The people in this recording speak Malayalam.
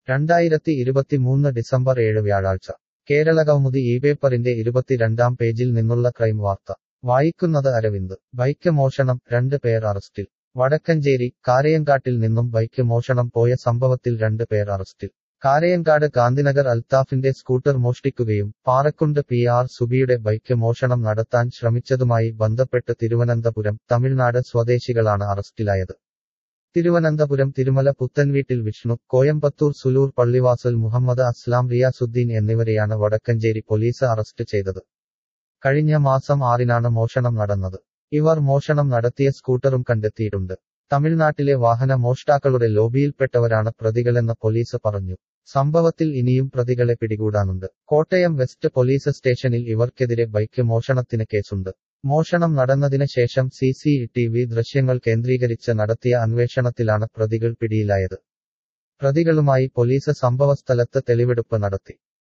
രണ്ടായിരത്തി ഇരുപത്തിമൂന്ന് ഡിസംബർ ഏഴ് വ്യാഴാഴ്ച കേരളകൗമുദി ഈ പേപ്പറിന്റെ ഇരുപത്തിരണ്ടാം പേജിൽ നിന്നുള്ള ക്രൈം വാർത്ത വായിക്കുന്നത് അരവിന്ദ് ബൈക്ക് മോഷണം രണ്ട് പേർ അറസ്റ്റിൽ വടക്കഞ്ചേരി കാരയങ്കാട്ടിൽ നിന്നും ബൈക്ക് മോഷണം പോയ സംഭവത്തിൽ രണ്ട് പേർ അറസ്റ്റിൽ കാരയങ്കാട് ഗാന്ധിനഗർ അൽത്താഫിന്റെ സ്കൂട്ടർ മോഷ്ടിക്കുകയും പാറക്കുണ്ട് പി ആർ സുബിയുടെ ബൈക്ക് മോഷണം നടത്താൻ ശ്രമിച്ചതുമായി ബന്ധപ്പെട്ട് തിരുവനന്തപുരം തമിഴ്നാട് സ്വദേശികളാണ് അറസ്റ്റിലായത് തിരുവനന്തപുരം തിരുമല പുത്തൻവീട്ടിൽ വിഷ്ണു കോയമ്പത്തൂർ സുലൂർ പള്ളിവാസൽ മുഹമ്മദ് അസ്ലാം റിയാസുദ്ദീൻ എന്നിവരെയാണ് വടക്കഞ്ചേരി പോലീസ് അറസ്റ്റ് ചെയ്തത് കഴിഞ്ഞ മാസം ആറിനാണ് മോഷണം നടന്നത് ഇവർ മോഷണം നടത്തിയ സ്കൂട്ടറും കണ്ടെത്തിയിട്ടുണ്ട് തമിഴ്നാട്ടിലെ വാഹന മോഷ്ടാക്കളുടെ ലോബിയിൽപ്പെട്ടവരാണ് പ്രതികളെന്ന് പോലീസ് പറഞ്ഞു സംഭവത്തിൽ ഇനിയും പ്രതികളെ പിടികൂടാനുണ്ട് കോട്ടയം വെസ്റ്റ് പോലീസ് സ്റ്റേഷനിൽ ഇവർക്കെതിരെ ബൈക്ക് മോഷണത്തിന് കേസുണ്ട് മോഷണം നടന്നതിന് ശേഷം സി സി ടി വി ദൃശ്യങ്ങൾ കേന്ദ്രീകരിച്ച് നടത്തിയ അന്വേഷണത്തിലാണ് പ്രതികൾ പിടിയിലായത് പ്രതികളുമായി പോലീസ് സംഭവസ്ഥലത്ത് തെളിവെടുപ്പ് നടത്തി